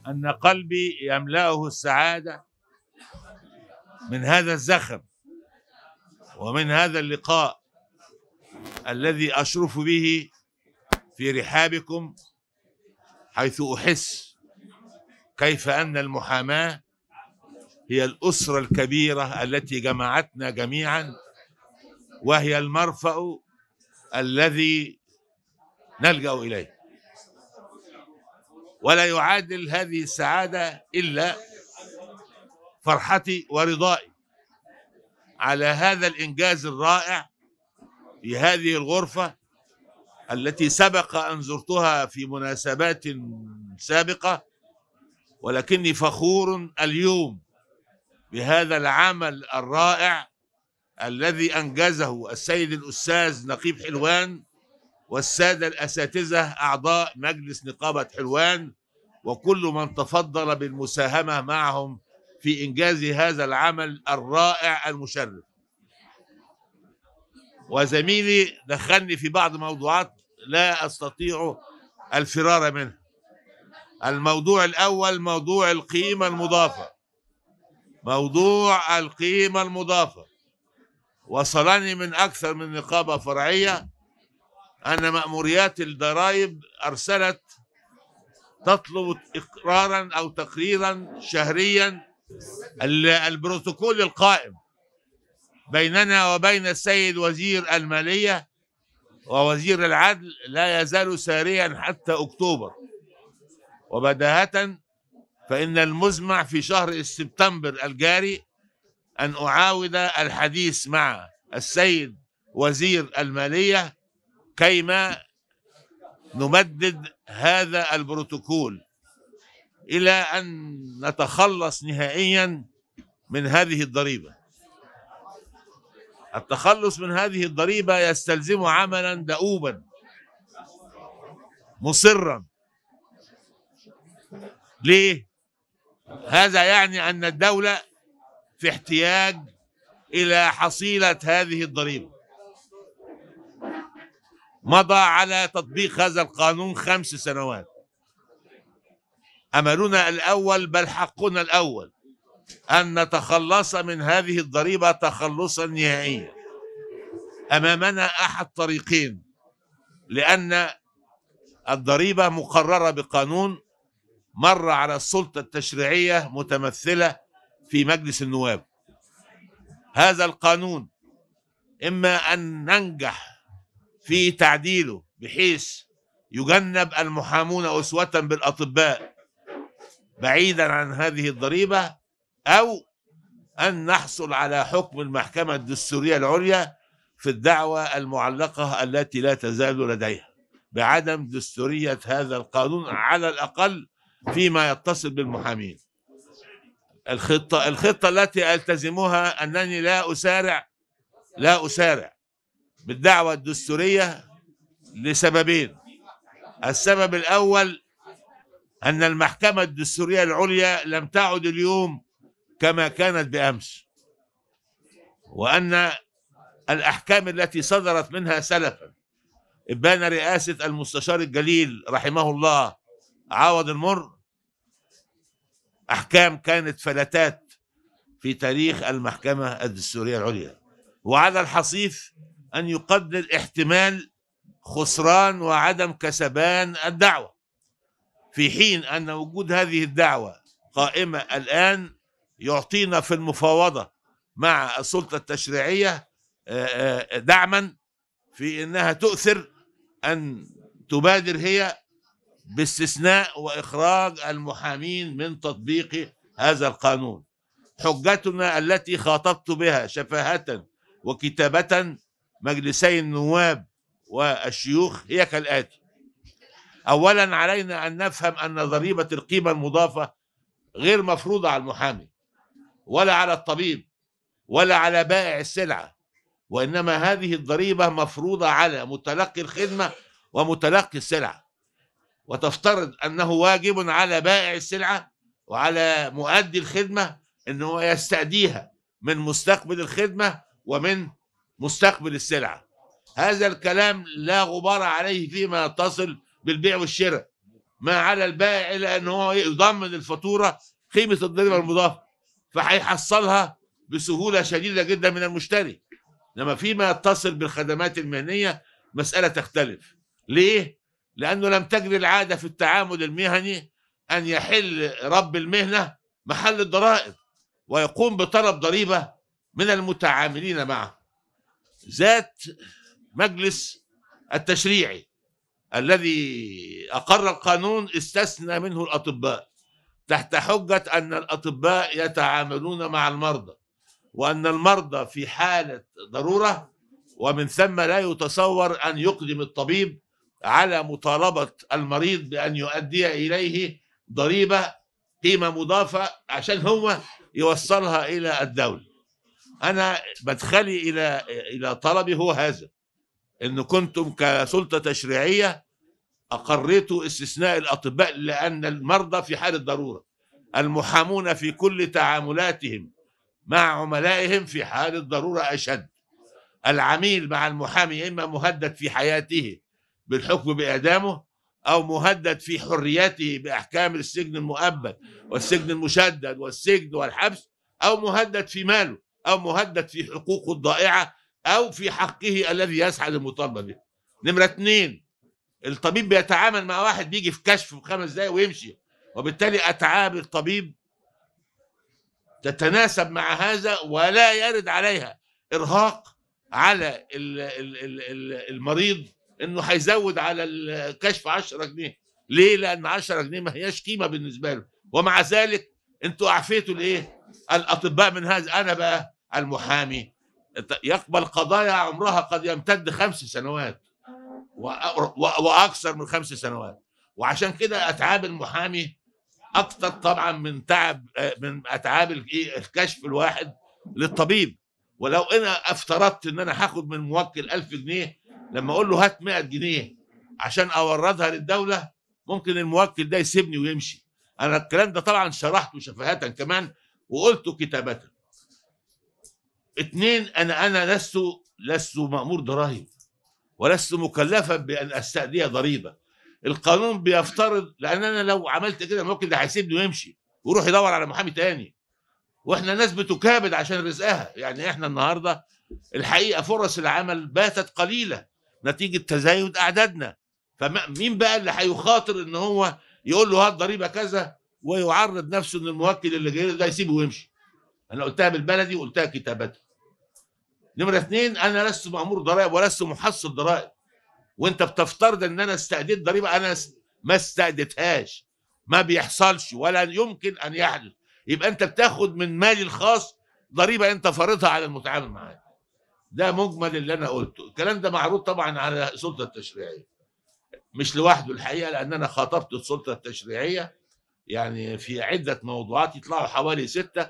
أن قلبي يملأه السعادة من هذا الزخم ومن هذا اللقاء الذي أشرف به في رحابكم حيث أحس كيف أن المحاماة هي الأسرة الكبيرة التي جمعتنا جميعا وهي المرفأ الذي نلجأ إليه ولا يعادل هذه السعادة إلا فرحتي ورضائي على هذا الإنجاز الرائع في هذه الغرفة التي سبق أن زرتها في مناسبات سابقة ولكني فخور اليوم بهذا العمل الرائع الذي أنجزه السيد الأستاذ نقيب حلوان والسادة الأساتذة أعضاء مجلس نقابة حلوان وكل من تفضل بالمساهمة معهم في إنجاز هذا العمل الرائع المشرف وزميلي دخلني في بعض موضوعات لا أستطيع الفرار منها الموضوع الأول موضوع القيمة المضافة موضوع القيمة المضافة وصلني من أكثر من نقابة فرعية أن مأموريات الضرائب أرسلت تطلب إقرارا أو تقريرا شهريا البروتوكول القائم بيننا وبين السيد وزير المالية ووزير العدل لا يزال ساريا حتى أكتوبر وبداهة فإن المزمع في شهر سبتمبر الجاري أن أعاود الحديث مع السيد وزير المالية كيما نمدد هذا البروتوكول إلى أن نتخلص نهائيا من هذه الضريبة التخلص من هذه الضريبة يستلزم عملا دؤوبا مصرا ليه؟ هذا يعني أن الدولة في احتياج إلى حصيلة هذه الضريبة مضى على تطبيق هذا القانون خمس سنوات أملنا الأول بل حقنا الأول أن نتخلص من هذه الضريبة تخلصا نهائيا أمامنا أحد طريقين لأن الضريبة مقررة بقانون مر على السلطة التشريعية متمثلة في مجلس النواب هذا القانون إما أن ننجح في تعديله بحيث يجنب المحامون أسوة بالأطباء بعيدا عن هذه الضريبة أو أن نحصل على حكم المحكمة الدستورية العليا في الدعوة المعلقة التي لا تزال لديها بعدم دستورية هذا القانون على الأقل فيما يتصل بالمحامين الخطة الخطة التي ألتزمها أنني لا أسارع لا أسارع بالدعوة الدستورية لسببين السبب الأول أن المحكمة الدستورية العليا لم تعد اليوم كما كانت بأمس وأن الأحكام التي صدرت منها سلفا إبان رئاسة المستشار الجليل رحمه الله عوض المر أحكام كانت فلتات في تاريخ المحكمة الدستورية العليا وعلى الحصيف أن يقدر احتمال خسران وعدم كسبان الدعوة في حين أن وجود هذه الدعوة قائمة الآن يعطينا في المفاوضة مع السلطة التشريعية دعما في أنها تؤثر أن تبادر هي باستثناء وإخراج المحامين من تطبيق هذا القانون حجتنا التي خاطبت بها شفاهة وكتابة مجلسي النواب والشيوخ هي كالآتي أولا علينا أن نفهم أن ضريبة القيمة المضافة غير مفروضة على المحامي ولا على الطبيب ولا على بائع السلعة وإنما هذه الضريبة مفروضة على متلقي الخدمة ومتلقي السلعة وتفترض أنه واجب على بائع السلعة وعلى مؤدي الخدمة أنه يستأديها من مستقبل الخدمة ومن مستقبل السلعة هذا الكلام لا غبار عليه فيما يتصل بالبيع والشراء ما على البائع الا ان هو يضمن الفاتوره قيمه الضريبه المضافه فهيحصلها بسهوله شديده جدا من المشتري لما فيما يتصل بالخدمات المهنيه مساله تختلف ليه لانه لم تجري العاده في التعامل المهني ان يحل رب المهنه محل الضرائب ويقوم بطلب ضريبه من المتعاملين معه ذات مجلس التشريعي الذي اقر القانون استثنى منه الاطباء تحت حجه ان الاطباء يتعاملون مع المرضى وان المرضى في حاله ضروره ومن ثم لا يتصور ان يقدم الطبيب على مطالبه المريض بان يؤدي اليه ضريبه قيمه مضافه عشان هو يوصلها الى الدوله. انا مدخلي الى الى طلبي هو هذا ان كنتم كسلطه تشريعيه اقريتوا استثناء الاطباء لان المرضى في حاله ضروره. المحامون في كل تعاملاتهم مع عملائهم في حاله ضروره اشد. العميل مع المحامي اما مهدد في حياته بالحكم باعدامه او مهدد في حريته باحكام السجن المؤبد والسجن المشدد والسجن والحبس او مهدد في ماله او مهدد في حقوقه الضائعه او في حقه الذي يسعى للمطالبه به. نمره اثنين الطبيب بيتعامل مع واحد بيجي في كشف في خمس دقائق ويمشي وبالتالي اتعاب الطبيب تتناسب مع هذا ولا يرد عليها ارهاق على ال- ال- ال- ال- المريض انه هيزود على الكشف 10 جنيه ليه لان 10 جنيه ما هياش قيمه بالنسبه له ومع ذلك انتوا اعفيتوا الايه الاطباء من هذا انا بقى المحامي يقبل قضايا عمرها قد يمتد خمس سنوات وأ- و- واكثر من خمس سنوات وعشان كده اتعاب المحامي اكثر طبعا من تعب آه، من اتعاب الايه الكشف الواحد للطبيب ولو انا افترضت ان انا هاخد من موكل 1000 جنيه لما اقول له هات 100 جنيه عشان اوردها للدوله ممكن الموكل ده يسيبني ويمشي انا الكلام ده طبعا شرحته شفهة كمان وقلته كتابة اتنين انا انا لست لست مأمور ضرائب ولست مكلفا بان استأدي ضريبه القانون بيفترض لان انا لو عملت كده الموكل ده هيسيبني ويمشي ويروح يدور على محامي تاني واحنا ناس بتكابد عشان رزقها يعني احنا النهارده الحقيقه فرص العمل باتت قليله نتيجه تزايد اعدادنا فمين بقى اللي هيخاطر ان هو يقول له هات ضريبه كذا ويعرض نفسه ان الموكل اللي جاي له ده يسيبه ويمشي انا قلتها بالبلدي وقلتها كتابة نمرة اثنين انا لست مأمور ضرائب ولست محصل ضرائب وانت بتفترض ان انا استأديت ضريبه انا س- ما استأديتهاش ما بيحصلش ولا يمكن ان يحدث يبقى انت بتاخد من مالي الخاص ضريبه انت فارضها على المتعامل معاك ده مجمل اللي انا قلته الكلام ده معروض طبعا على السلطه التشريعيه مش لوحده الحقيقه لان انا خاطبت السلطه التشريعيه يعني في عده موضوعات يطلعوا حوالي سته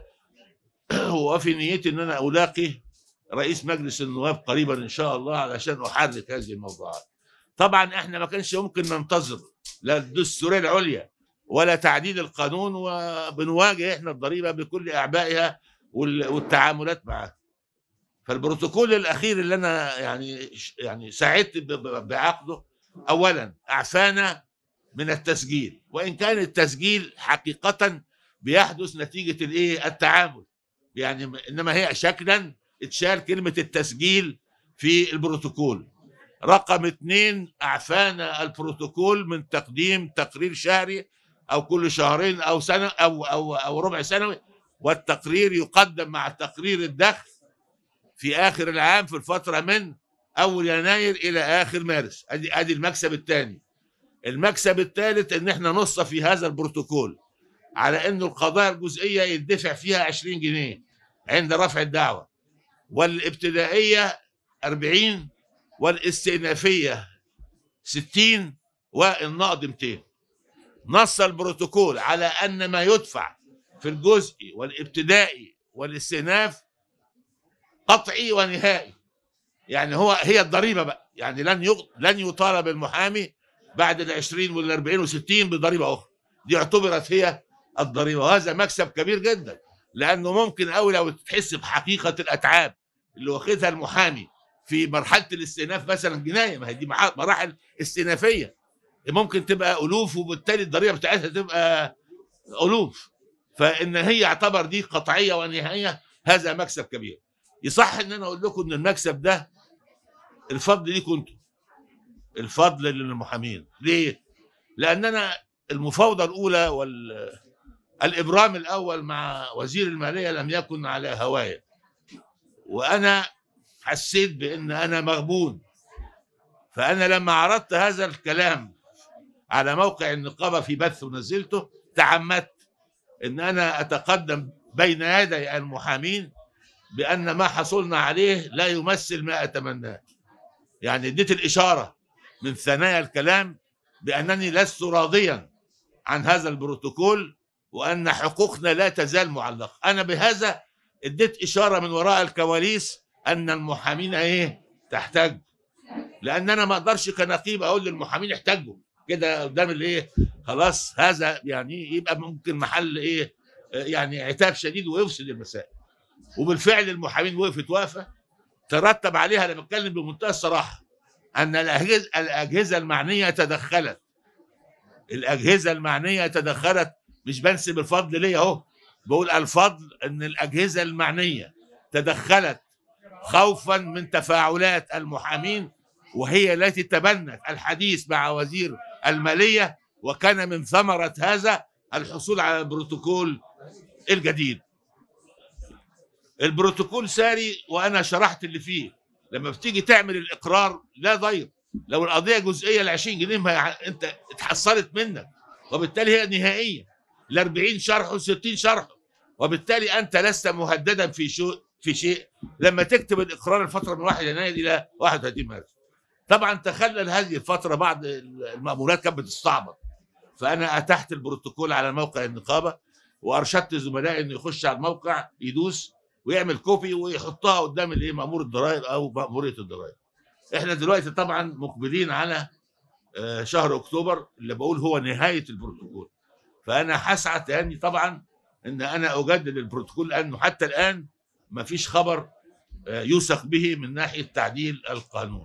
وفي نيتي ان انا الاقي رئيس مجلس النواب قريبا ان شاء الله علشان احرك هذه الموضوعات طبعا احنا ما كانش يمكن ننتظر لا الدستوريه العليا ولا تعديل القانون وبنواجه احنا الضريبه بكل اعبائها وال- والتعاملات معها فالبروتوكول الاخير اللي انا يعني يعني ساعدت ب- ب- بعقده اولا اعفانا من التسجيل وان كان التسجيل حقيقه بيحدث نتيجه الايه التعامل يعني م- انما هي شكلا اتشال كلمه التسجيل في البروتوكول رقم اثنين اعفانا البروتوكول من تقديم تقرير شهري او كل شهرين او سنه او او او ربع سنوي والتقرير يقدم مع تقرير الدخل في اخر العام في الفتره من اول يناير الى اخر مارس ادي ادي المكسب الثاني المكسب الثالث ان احنا نص في هذا البروتوكول على انه القضايا الجزئيه يدفع فيها 20 جنيه عند رفع الدعوه والابتدائيه 40 والاستئنافيه 60 والنقد 200 نص البروتوكول على ان ما يدفع في الجزء والابتدائي والاستئناف قطعي ونهائي يعني هو هي الضريبه بقى يعني لن يغ... لن يطالب المحامي بعد ال 20 وال 40 وال 60 بضريبه اخرى دي اعتبرت هي الضريبه وهذا مكسب كبير جدا لانه ممكن قوي لو تحس بحقيقه الاتعاب اللي واخدها المحامي في مرحله الاستئناف مثلا جنايه ما هي دي مع- مراحل استئنافيه ممكن تبقى الوف وبالتالي الضريبه بتاعتها تبقى الوف فان هي يعتبر دي قطعيه ونهائيه هذا مكسب كبير يصح ان انا اقول لكم ان المكسب ده الفضل ليكم انتم الفضل للمحامين ليه لاننا المفاوضه الاولى والابرام الاول مع وزير الماليه لم يكن على هوايه وانا حسيت بان انا مغبون فانا لما عرضت هذا الكلام على موقع النقابه في بث ونزلته تعمدت ان انا اتقدم بين يدي المحامين بان ما حصلنا عليه لا يمثل ما اتمناه يعني اديت الاشاره من ثنايا الكلام بانني لست راضيا عن هذا البروتوكول وان حقوقنا لا تزال معلقه انا بهذا اديت اشاره من وراء الكواليس ان المحامين ايه تحتاج لان انا ما اقدرش كنقيب اقول للمحامين احتاجوا كده قدام الايه خلاص هذا يعني يبقى ممكن محل ايه يعني عتاب شديد ويفسد المسائل وبالفعل المحامين وقفت وقفه ترتب عليها انا بتكلم بمنتهى الصراحه ان الاجهزه الاجهزه المعنيه تدخلت الاجهزه المعنيه تدخلت مش بنسب الفضل ليا اهو بقول الفضل ان الاجهزه المعنيه تدخلت خوفا من تفاعلات المحامين وهي التي تبنت الحديث مع وزير الماليه وكان من ثمره هذا الحصول على البروتوكول الجديد البروتوكول ساري وانا شرحت اللي فيه لما بتيجي تعمل الاقرار لا ضير لو القضيه جزئيه ل 20 جنيه ما انت اتحصلت منك وبالتالي هي نهائيه ل 40 شرح و60 شرح وبالتالي انت لست مهددا في شيء في شيء لما تكتب الاقرار الفتره من 1 يناير الى 31 مارس طبعا تخلل هذه الفتره بعض المامورات كانت بتستعبط فانا اتحت البروتوكول على موقع النقابه وارشدت زملائي انه يخش على الموقع يدوس ويعمل كوبي ويحطها قدام الايه مامور الضرائب او ماموريه الضرائب احنا دلوقتي طبعا مقبلين على شهر اكتوبر اللي بقول هو نهايه البروتوكول فانا هسعى تاني طبعا ان انا اجدد البروتوكول لانه حتى الان ما فيش خبر يوثق به من ناحيه تعديل القانون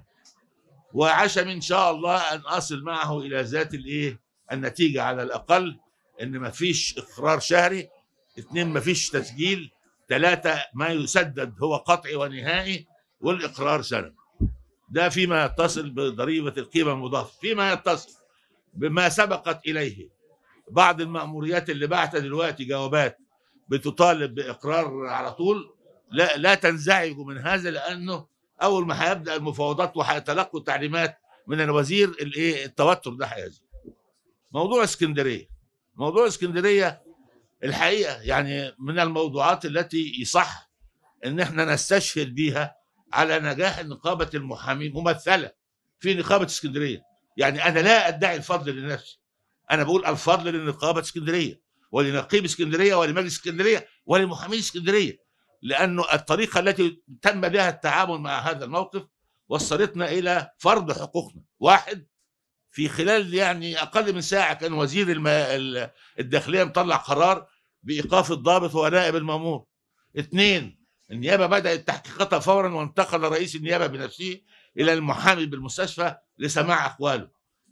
وعشم ان شاء الله ان اصل معه الى ذات الايه النتيجه على الاقل ان ما فيش اقرار شهري اثنين ما فيش تسجيل ثلاثه ما يسدد هو قطعي ونهائي والاقرار سنه ده فيما يتصل بضريبه القيمه المضافه فيما يتصل بما سبقت اليه بعض المأموريات اللي بعت دلوقتي جوابات بتطالب باقرار على طول لا لا تنزعجوا من هذا لانه اول ما هيبدا المفاوضات وهيتلقوا تعليمات من الوزير الايه التوتر ده هيزيد موضوع اسكندريه موضوع اسكندريه الحقيقه يعني من الموضوعات التي يصح ان احنا نستشهد بيها على نجاح نقابه المحامين ممثله في نقابه اسكندريه يعني انا لا ادعي الفضل لنفسي انا بقول الفضل لنقابه اسكندريه ولنقيب اسكندريه ولمجلس اسكندريه ولمحامين اسكندريه لانه الطريقه التي تم بها التعامل مع هذا الموقف وصلتنا الى فرض حقوقنا واحد في خلال يعني اقل من ساعه كان وزير الم... الداخليه مطلع قرار بايقاف الضابط ونائب المامور اثنين النيابه بدات تحقيقاتها فورا وانتقل رئيس النيابه بنفسه الى المحامي بالمستشفى لسماع اقواله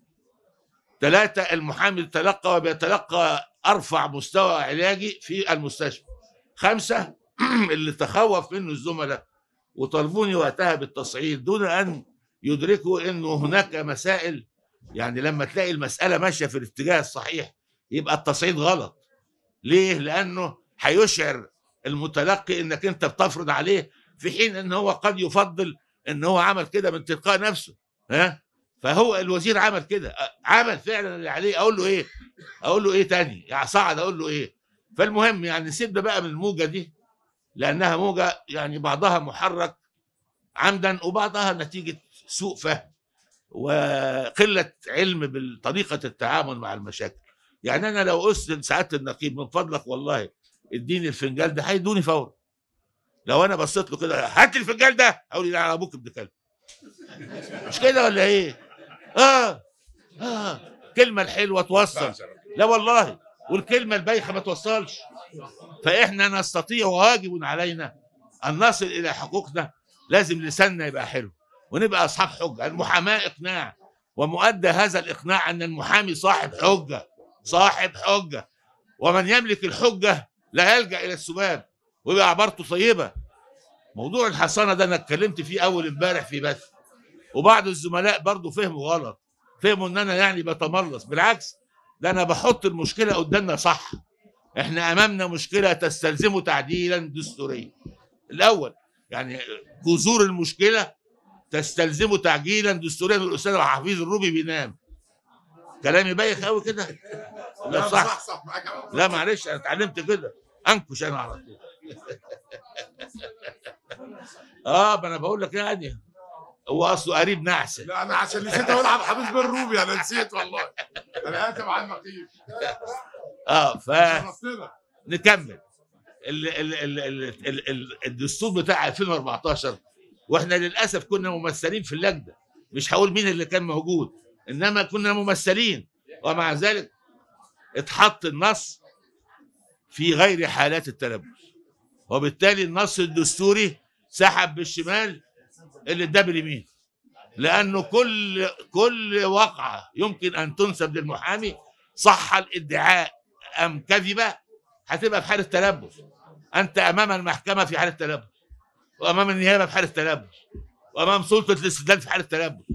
ثلاثه المحامي تلقى وبيتلقى ارفع مستوى علاجي في المستشفى خمسه اللي تخوف منه الزملاء وطلبوني وقتها بالتصعيد دون ان يدركوا انه هناك مسائل يعني لما تلاقي المساله ماشيه في الاتجاه الصحيح يبقى التصعيد غلط ليه لانه هيشعر المتلقي انك انت بتفرض عليه في حين ان هو قد يفضل ان هو عمل كده من تلقاء نفسه ها فهو الوزير عمل كده عمل فعلا اللي عليه اقول له ايه اقول له ايه تاني يعني صعد اقول له ايه فالمهم يعني سيبنا بقى من الموجه دي لانها موجه يعني بعضها محرك عمدا وبعضها نتيجه سوء فهم وقله علم بطريقه التعامل مع المشاكل يعني انا لو قلت سعاده النقيب من فضلك والله اديني الفنجان ده هيدوني فورا لو انا بصيت له كده هات الفنجان ده اقول له على ابوك ابن كلب مش كده ولا ايه اه اه الكلمه الحلوه توصل لا والله والكلمه البايخه ما توصلش فاحنا نستطيع وواجب علينا ان نصل الى حقوقنا لازم لساننا يبقى حلو ونبقى اصحاب حجه المحاماه اقناع ومؤدى هذا الاقناع ان المحامي صاحب حجه صاحب حجه ومن يملك الحجه لا يلجا الى السباب ويبقى عبارته طيبه موضوع الحصانه ده انا اتكلمت فيه اول امبارح في بث وبعض الزملاء برضه فهموا غلط فهموا ان انا يعني بتملص بالعكس ده انا بحط المشكله قدامنا صح احنا امامنا مشكله تستلزم تعديلا دستوريا الاول يعني جذور المشكله تستلزم تعجيلا دستوريا الاستاذ حفيظ الروبي بينام كلامي بايخ قوي كده لا صح صح معاك يا عم. لا معلش انا اتعلمت كده انكش انا على طول اه ما انا بقول لك يعني هو اصله قريب نعسه لا انا عشان نسيت اقول عبد الحفيظ بن روبي انا نسيت والله انا اسف على المقيم اه شرفتنا فنكمل ال ال ال ال ال ال الدستور بتاع 2014 واحنا للاسف كنا ممثلين في اللجنه مش هقول مين اللي كان موجود انما كنا ممثلين ومع ذلك اتحط النص في غير حالات التلبس وبالتالي النص الدستوري سحب بالشمال اللي اداه باليمين لانه كل كل وقعه يمكن ان تنسب للمحامي صح الادعاء ام كذبه هتبقى في حاله تلبس انت امام المحكمه في حاله تلبس وامام النيابه في حاله تلبس وامام سلطه الاستدلال في حاله تلبس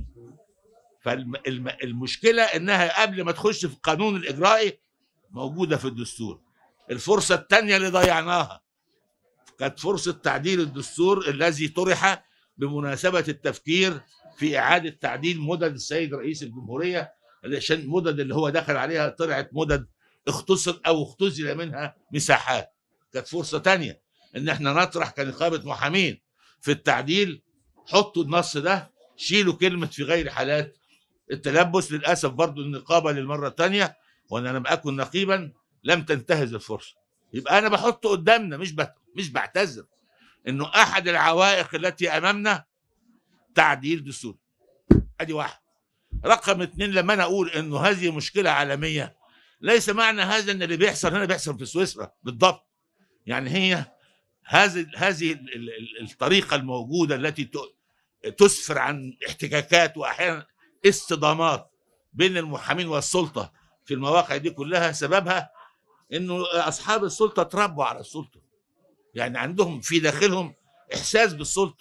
فالمشكله انها قبل ما تخش في القانون الاجرائي موجوده في الدستور الفرصه الثانيه اللي ضيعناها كانت فرصه تعديل الدستور الذي طرح بمناسبه التفكير في اعاده تعديل مدد السيد رئيس الجمهوريه عشان مدد اللي هو دخل عليها طلعت مدد اختصر او اختزل منها مساحات كانت فرصه تانية ان احنا نطرح كنقابه محامين في التعديل حطوا النص ده شيلوا كلمه في غير حالات التلبس للاسف برضو النقابه للمره الثانيه وانا لم اكن نقيبا لم تنتهز الفرصه يبقى انا بحط قدامنا مش بت... مش بعتذر انه احد العوائق التي امامنا تعديل دستور ادي واحد رقم اثنين لما انا اقول انه هذه مشكله عالميه ليس معنى هذا ان اللي بيحصل هنا بيحصل في سويسرا بالضبط يعني هي هذه هذه ال- ال- ال- الطريقه الموجوده التي ت- تسفر عن احتكاكات واحيانا اصطدامات بين المحامين والسلطه في المواقع دي كلها سببها انه اصحاب السلطه تربوا على السلطه يعني عندهم في داخلهم احساس بالسلطه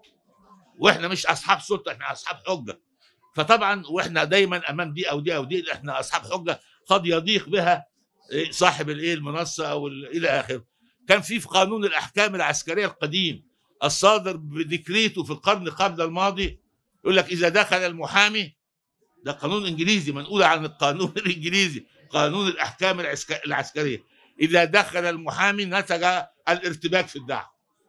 واحنا مش اصحاب سلطه احنا اصحاب حجه فطبعا واحنا دايما امام دي او دي او دي احنا اصحاب حجه قد يضيق بها إيه صاحب الايه المنصه او ال- الى اخره كان في في قانون الاحكام العسكريه القديم الصادر بديكريته في القرن قبل الماضي يقول لك اذا دخل المحامي ده قانون انجليزي منقول عن القانون الانجليزي قانون الاحكام العسك- العسكريه اذا دخل المحامي نتج الارتباك في الدعوه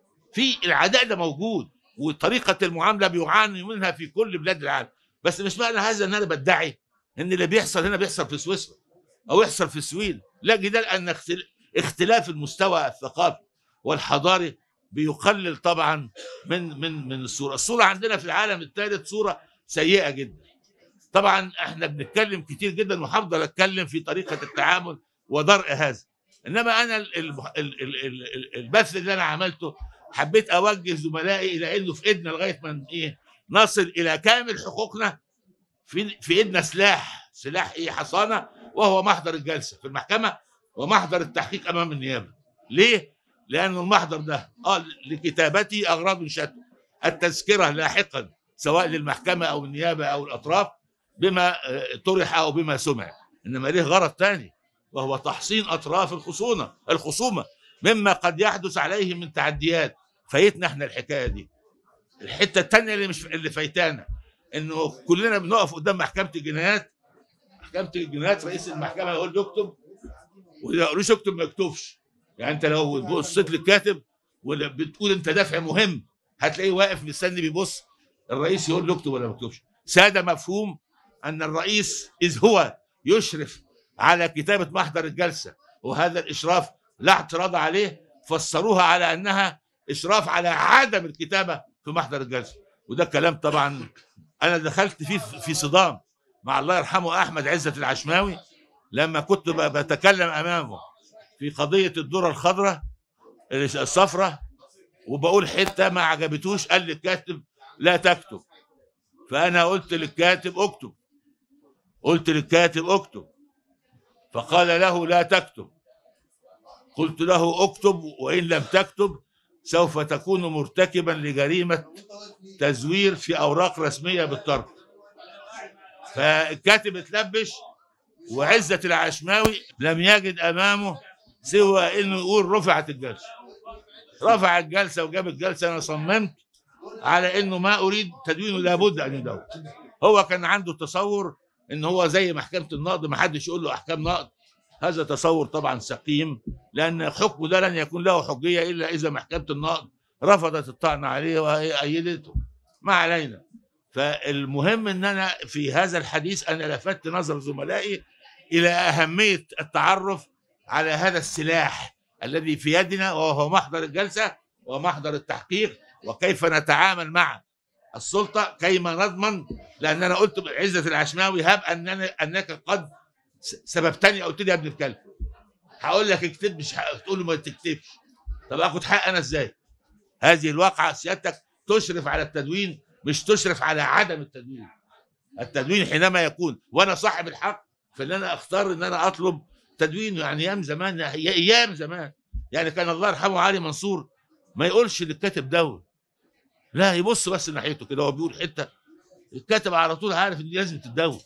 في العداء ده موجود وطريقه المعامله بيعاني منها في كل بلاد العالم بس مش معنى هذا ان انا بدعي ان اللي بيحصل هنا بيحصل في سويسرا او يحصل في السويد لا جدال ان اختل- اختلاف المستوى الثقافي والحضاري بيقلل طبعا من من من الصوره، الصوره عندنا في العالم الثالث صوره سيئه جدا. طبعا احنا بنتكلم كتير جدا وهفضل اتكلم في طريقه التعامل ودرء هذا. انما انا ال- ال- ال- ال- ال- البث اللي انا عملته حبيت اوجه زملائي الى انه في ايدنا لغايه ما ايه نصل الى كامل حقوقنا في في ايدنا سلاح سلاح ايه حصانه وهو محضر الجلسه في المحكمه ومحضر التحقيق امام النيابه ليه لان المحضر ده اه لكتابتي اغراض شتى التذكره لاحقا سواء للمحكمه او النيابه او الاطراف بما آه، طرح او بما سمع انما ليه غرض ثاني وهو تحصين اطراف الخصومه الخصومه مما قد يحدث عليه من تعديات فايتنا احنا الحكايه دي الحته الثانيه اللي مش اللي فايتانا انه كلنا بنقف قدام محكمه الجنايات محكمه الجنايات رئيس المحكمه يقول له اكتب وإذا قالوش اكتب ما يكتبش يعني انت لو بصيت للكاتب ولا بتقول انت دافع مهم هتلاقيه واقف مستني بيبص الرئيس يقول له اكتب ولا ما يكتبش ساده مفهوم ان الرئيس اذ هو يشرف على كتابه محضر الجلسه وهذا الاشراف لا اعتراض عليه فسروها على انها اشراف على عدم الكتابه في محضر الجلسه وده كلام طبعا انا دخلت فيه في صدام مع الله يرحمه احمد عزت العشماوي لما كنت ب- بتكلم امامه في قضيه الذره الخضراء الصفراء وبقول حته ما عجبتوش قال للكاتب لا تكتب فانا قلت للكاتب اكتب قلت للكاتب اكتب فقال له لا تكتب قلت له اكتب وان لم تكتب سوف تكون مرتكبا لجريمه تزوير في اوراق رسميه بالطرد فالكاتب اتلبش وعزة العشماوي لم يجد امامه سوى انه يقول رفعت الجلسه رفع الجلسه وجاب الجلسه انا صممت على انه ما اريد تدوينه لابد ان يدون هو كان عنده تصور ان هو زي محكمه النقد ما حدش يقول له احكام نقد هذا تصور طبعا سقيم لان حكمه ده لن يكون له حجيه الا اذا محكمه النقد رفضت الطعن عليه وهي ايدته ما علينا فالمهم ان انا في هذا الحديث انا لفت نظر زملائي الى اهميه التعرف على هذا السلاح الذي في يدنا وهو محضر الجلسه ومحضر التحقيق وكيف نتعامل مع السلطه كيما نضمن لان انا قلت عزه العشماوي هب اننا انك قد س- سببتني قلت لي يا ابن الكلب هقول لك اكتب مش هتقول له ما تكتبش طب اخد حق انا ازاي؟ هذه الواقعه سيادتك تشرف على التدوين مش تشرف على عدم التدوين التدوين حينما يكون وانا صاحب الحق فان انا اختار ان انا اطلب تدوين يعني ايام زمان هي ايام زمان يعني كان الله يرحمه علي منصور ما يقولش للكاتب دون لا يبص بس ناحيته كده هو بيقول حته الكاتب على طول عارف ان دي لازم تتدون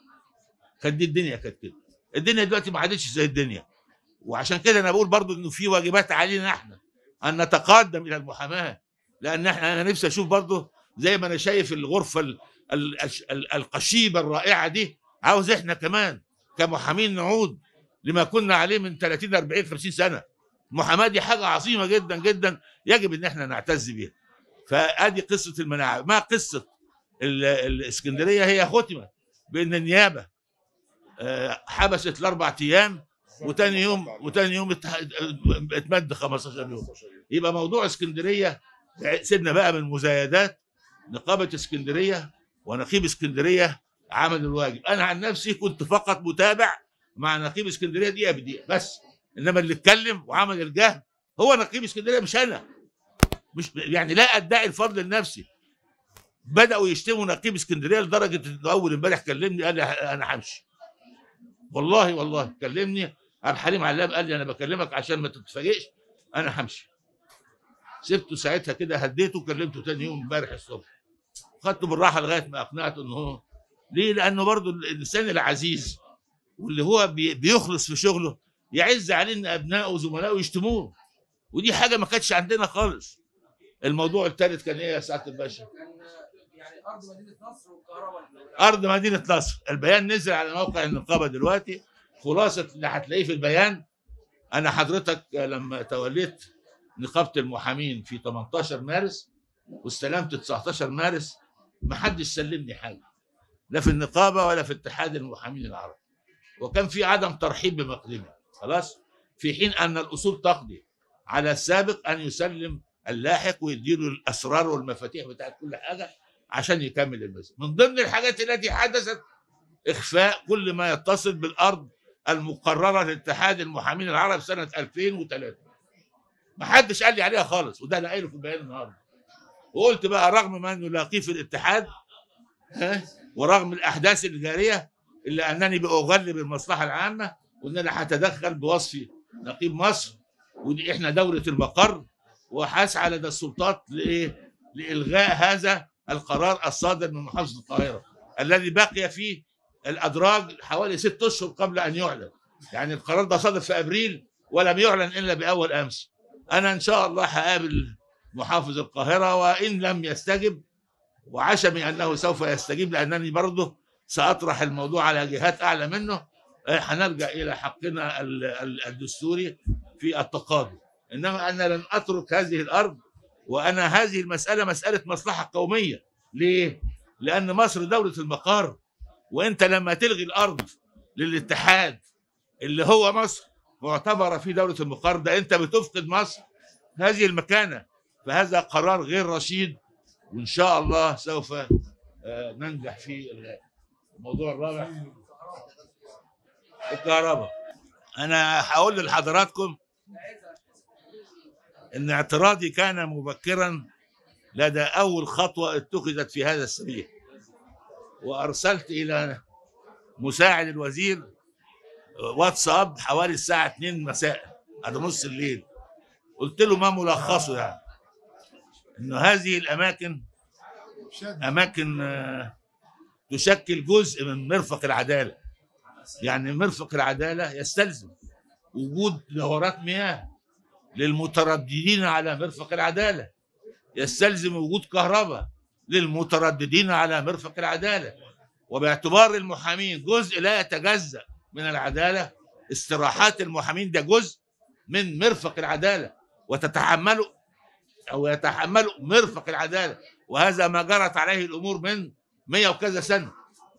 كانت دي الدنيا كانت كده الدنيا دلوقتي ما عادتش زي الدنيا وعشان كده انا بقول برضو انه في واجبات علينا احنا ان نتقدم الى المحاماه لان احنا انا نفسي اشوف برضو زي ما انا شايف الغرفه ال ال ال القشيبه الرائعه دي عاوز احنا كمان كمحامين نعود لما كنا عليه من 30 40 50 سنه المحاماه دي حاجه عظيمه جدا جدا يجب ان احنا نعتز بيها فادي قصه المناعه ما قصه ال- الاسكندريه هي ختمت بان النيابه آه، حبست الاربع ايام وتاني يوم وتاني يوم اتح- اتمد 15 يوم يبقى موضوع اسكندريه سيبنا بقى من المزايدات نقابه اسكندريه ونقيب اسكندريه عمل الواجب انا عن نفسي كنت فقط متابع مع نقيب اسكندريه دقيقه بدقيقه بس انما اللي اتكلم وعمل الجهد هو نقيب اسكندريه مش انا مش يعني لا ادعي الفضل لنفسي بداوا يشتموا نقيب اسكندريه لدرجه انه اول امبارح كلمني قال لي انا همشي والله والله كلمني عبد الحليم علام قال لي انا بكلمك عشان ما تتفاجئش انا همشي سبته ساعتها كده هديته وكلمته تاني يوم امبارح الصبح خدته بالراحه لغايه ما اقنعته انه هو ليه؟ لانه برضه الانسان العزيز واللي هو بي- بيخلص في شغله يعز عليه ان ابنائه وزملائه يشتموه ودي حاجه ما كانتش عندنا خالص الموضوع الثالث كان ايه يا سعاده الباشا؟ كان يعني ارض مدينه نصر والكهرباء ارض مدينه نصر البيان نزل على موقع النقابه دلوقتي خلاصه اللي هتلاقيه في البيان انا حضرتك لما توليت نقابه المحامين في 18 مارس واستلمت 19 مارس ما حدش سلمني حاجه لا في النقابه ولا في اتحاد المحامين العرب وكان في عدم ترحيب بمقدمي خلاص في حين ان الاصول تقضي على السابق ان يسلم اللاحق ويديله الاسرار والمفاتيح بتاعت كل حاجه عشان يكمل المسير من ضمن الحاجات التي حدثت اخفاء كل ما يتصل بالارض المقرره لاتحاد المحامين العرب سنه 2003 ما حدش قال لي عليها خالص وده انا قايله في البيان النهارده وقلت بقى رغم ما نلاقيه في الاتحاد ها ورغم الاحداث الجاريه الا انني باغلب المصلحه العامه وان انا هتدخل بوصفي نقيب مصر ودي احنا دوله المقر وهسعى لدى السلطات لايه؟ لالغاء هذا القرار الصادر من محافظه القاهره الذي بقي فيه الادراج حوالي ست اشهر قبل ان يعلن يعني القرار ده صادر في ابريل ولم يعلن الا باول امس انا ان شاء الله هقابل محافظ القاهره وان لم يستجب وعشمي انه سوف يستجيب لانني برضه ساطرح الموضوع على جهات اعلى منه آه، هنرجع الى حقنا ال- ال- الدستوري في التقاضي انما انا لن اترك هذه الارض وانا هذه المساله مساله مصلحه قوميه ليه؟ لان مصر دوله المقر وانت لما تلغي الارض للاتحاد اللي هو مصر معتبره في دوله المقر ده انت بتفقد مصر هذه المكانه فهذا قرار غير رشيد وان شاء الله سوف آه، ننجح في الموضوع الرابع الكهرباء انا هقول لحضراتكم ان اعتراضي كان مبكرا لدى اول خطوه اتخذت في هذا السبيل وارسلت الى مساعد الوزير واتساب حوالي الساعه 2 مساء هذا نص الليل قلت له ما ملخصه يعني انه هذه الاماكن شد اماكن آه، تشكل جزء من مرفق العداله يعني مرفق العداله يستلزم وجود دورات مياه للمترددين على مرفق العداله يستلزم وجود كهرباء للمترددين على مرفق العداله وباعتبار المحامين جزء لا يتجزا من العداله استراحات المحامين ده جزء من مرفق العداله وتتحمله او يتحمله مرفق العداله وهذا ما جرت عليه الامور من مية وكذا سنه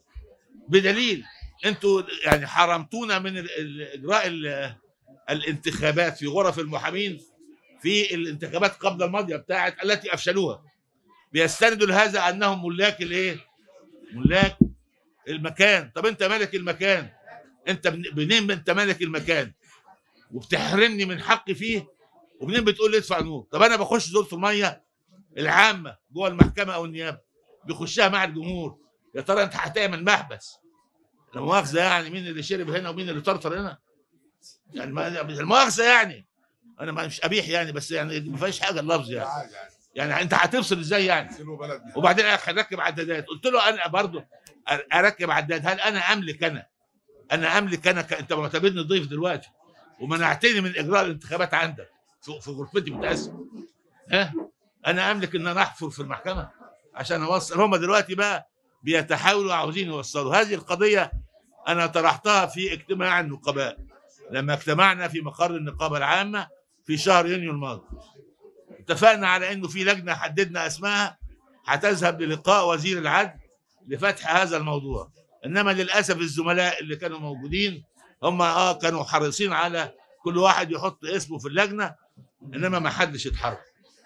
بدليل انتوا يعني حرمتونا من ال- ال- اجراء ال- الانتخابات في غرف المحامين في الانتخابات قبل الماضيه بتاعت التي افشلوها بيستندوا لهذا انهم ملاك الايه؟ ملاك المكان طب انت مالك المكان انت من- منين انت مالك المكان وبتحرمني من حقي فيه ومنين بتقول لي ادفع نور طب انا بخش دور في الميه العامه جوه المحكمه او النيابه بيخشها مع الجمهور يا ترى انت هتعمل محبس لا مؤاخذه يعني مين اللي شرب هنا ومين اللي طرطر هنا يعني ما المؤاخذه يعني انا ما- مش قبيح يعني بس يعني ما فيهاش حاجه اللفظ يعني عادي يعني يعني انت هتفصل ازاي يعني سيبوا بلدنا وبعدين قال هنركب عدادات قلت له انا برضه اركب عداد هل انا املك انا انا املك انا ك... انت معتبرني ضيف دلوقتي ومنعتني من اجراء الانتخابات عندك في في غرفتي متاسف ها انا املك ان انا احفر في المحكمه عشان اوصل هم دلوقتي بقى بيتحاولوا عاوزين يوصلوا هذه القضيه انا طرحتها في اجتماع النقباء لما اجتمعنا في مقر النقابه العامه في شهر يونيو الماضي اتفقنا على انه في لجنه حددنا اسمها هتذهب للقاء وزير العدل لفتح هذا الموضوع انما للاسف الزملاء اللي كانوا موجودين هم اه كانوا حريصين على كل واحد يحط اسمه في اللجنه انما ما حدش يتحرك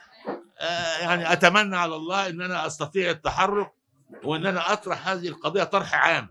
آه يعني اتمنى على الله ان انا استطيع التحرك وان انا اطرح هذه القضيه طرح عام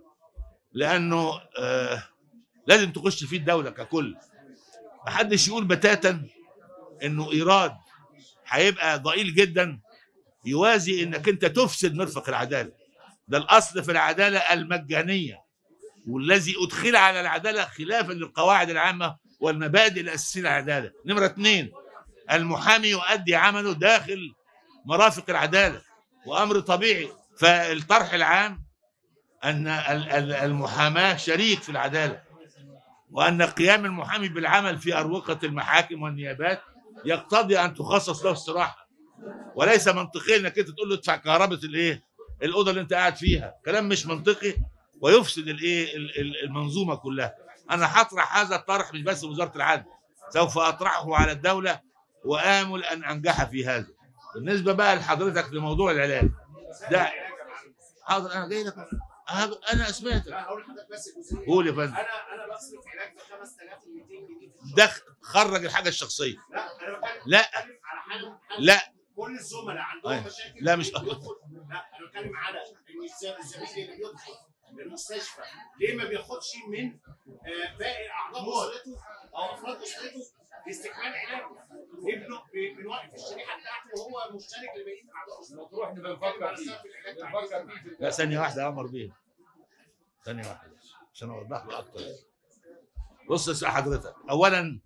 لانه آه لازم تخش فيه الدوله ككل ما حدش يقول بتاتا انه ايراد هيبقى ضئيل جدا يوازي انك انت تفسد مرفق العداله ده الاصل في العداله المجانيه والذي ادخل على العداله خلافا للقواعد العامه والمبادئ الاساسيه للعداله نمره اثنين المحامي يؤدي عمله داخل مرافق العداله وامر طبيعي فالطرح العام ان ال- ال- المحاماه شريك في العداله وان قيام المحامي بالعمل في اروقه المحاكم والنيابات يقتضي ان تخصص له استراحه وليس منطقيا انك انت تقول له ادفع كهرباء الايه الاوضه اللي انت قاعد فيها كلام مش منطقي ويفسد الايه ال- ال- المنظومه كلها انا هطرح هذا الطرح مش بس وزاره العدل سوف اطرحه على الدوله وامل ان انجح في هذا بالنسبه بقى لحضرتك لموضوع العلاج ده حاضر انا جاي لك أنا- انا سمعتك لا هقول لحضرتك بس جزئيه قول يا فندم انا انا بصرف علاج ب 5200 جنيه في الشهر ده خرج الحاجه الشخصيه لا انا بتكلم لا. بتكلم على حاجه حاجة لا كل الزملاء عندهم أيوة. مشاكل لا، مش- بيدخل- لا انا بتكلم على ان الز- الزميل اللي بيدخل المستشفى ليه ما بياخدش من آه، باقي اعضاء اسرته او افراد اسرته لاستكمال علاجه ابنه بي- بنوقف الشريحه بتاعته وهو مشترك لبقيه اعضاء اسرته مطروح نبقى نفكر فيه نفكر فيه لا ثانيه واحده يا عمر بيه ثانيه واحده بس عشان اوضح له اكتر بص يا سيدي حضرتك اولا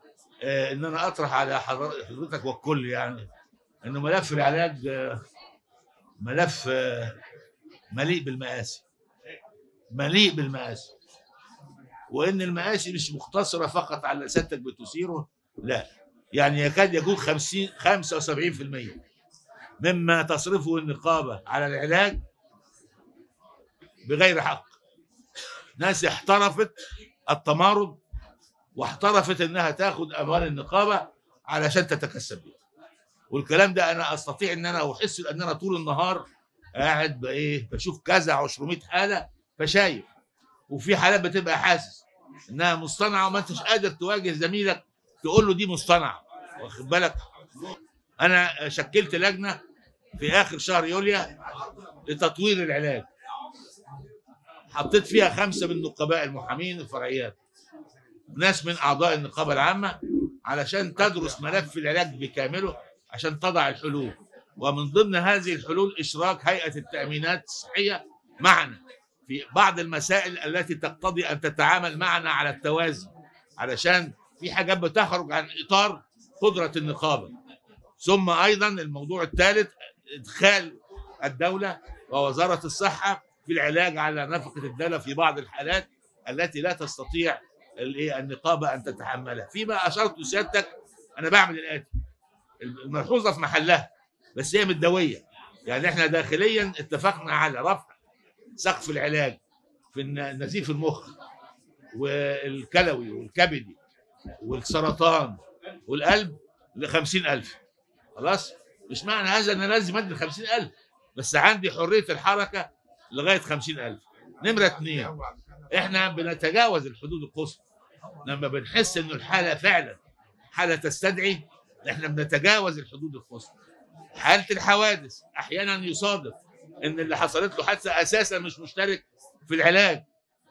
آه ان انا اطرح على حضر- حضرتك والكل يعني انه ملف العلاج آه ملف آه مليء بالمآسي مليء بالمآسي وان المآسي مش مقتصره فقط على اللي سيادتك بتثيره لا يعني يكاد يكون 50 75% مما تصرفه النقابه على العلاج بغير حق ناس احترفت التمارض واحترفت انها تاخد اموال النقابه علشان تتكسب بيها والكلام ده انا استطيع ان انا احس ان انا طول النهار قاعد بايه بشوف كذا 200 حاله فشايف وفي حالات بتبقى حاسس انها مصطنعه وما انتش قادر تواجه زميلك تقول له دي مصطنعه واخد بالك انا شكلت لجنه في اخر شهر يوليو لتطوير العلاج حطيت فيها خمسه من نقباء المحامين الفرعيات ناس من اعضاء النقابه العامه علشان تدرس ملف العلاج بكامله عشان تضع الحلول ومن ضمن هذه الحلول اشراك هيئه التامينات الصحيه معنا في بعض المسائل التي تقتضي ان تتعامل معنا على التوازي علشان في حاجات بتخرج عن اطار قدره النقابه ثم ايضا الموضوع الثالث ادخال الدوله ووزاره الصحه في العلاج على نفقه الدوله في بعض الحالات التي لا تستطيع الايه النقابه ان تتحملها فيما اشرت سيادتك انا بعمل الاتي الملحوظه في محلها بس هي متدويه يعني احنا داخليا اتفقنا على رفع سقف العلاج في الن- نزيف المخ والكلوي والكبدي والسرطان والقلب ل 50000 خلاص مش معنى هذا ان انا لازم ادي 50000 بس عندي حريه الحركه لغايه 50000 نمره اثنين احنا بنتجاوز الحدود القصوى لما بنحس انه الحاله فعلا حاله تستدعي احنا بنتجاوز الحدود القصوى حاله الحوادث احيانا يصادف ان اللي حصلت له حادثه اساسا مش مشترك في العلاج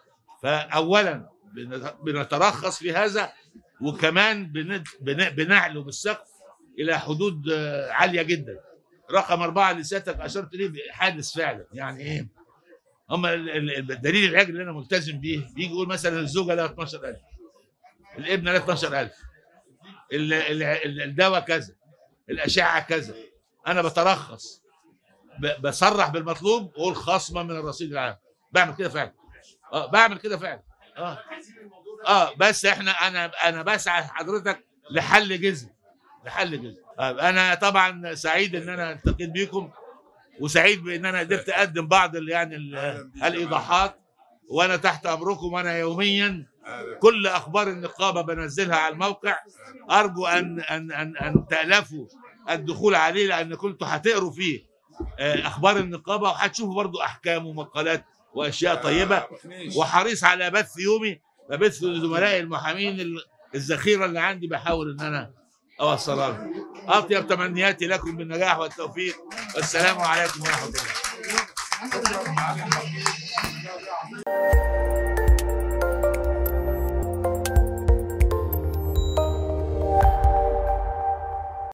فاولا بنت- بنترخص في هذا وكمان بن- بن- بنعلو بالسقف الى حدود آه، عاليه جدا رقم اربعه اللي سيادتك اشرت ليه حادث فعلا يعني ايه هم ال- ال- الدليل العلاج اللي انا ملتزم بيه بيجي يقول مثلا الزوجه لها 12000 الابن لها 12000 ال- ال- ال- الدواء كذا الاشعه كذا انا بترخص ب- بصرح بالمطلوب واقول خصما من الرصيد العام بعمل كده فعلا اه بعمل كده فعلا اه اه بس احنا انا انا بسعى حضرتك لحل جذري لحل جذري آه انا طبعا سعيد ان انا التقيت بيكم وسعيد بان انا قدرت اقدم بعض ال- يعني ال- الايضاحات وانا تحت امركم وانا يوميا كل اخبار النقابه بنزلها على الموقع ارجو ان ان ان, أن تالفوا الدخول عليه لان كنتوا هتقروا فيه آه، اخبار النقابه وهتشوفوا برضو احكام ومقالات واشياء طيبه وحريص على بث يومي ببث لزملائي المحامين ال- الذخيره اللي عندي بحاول ان انا اوصلها لهم اطيب تمنياتي لكم بالنجاح والتوفيق والسلام عليكم ورحمه الله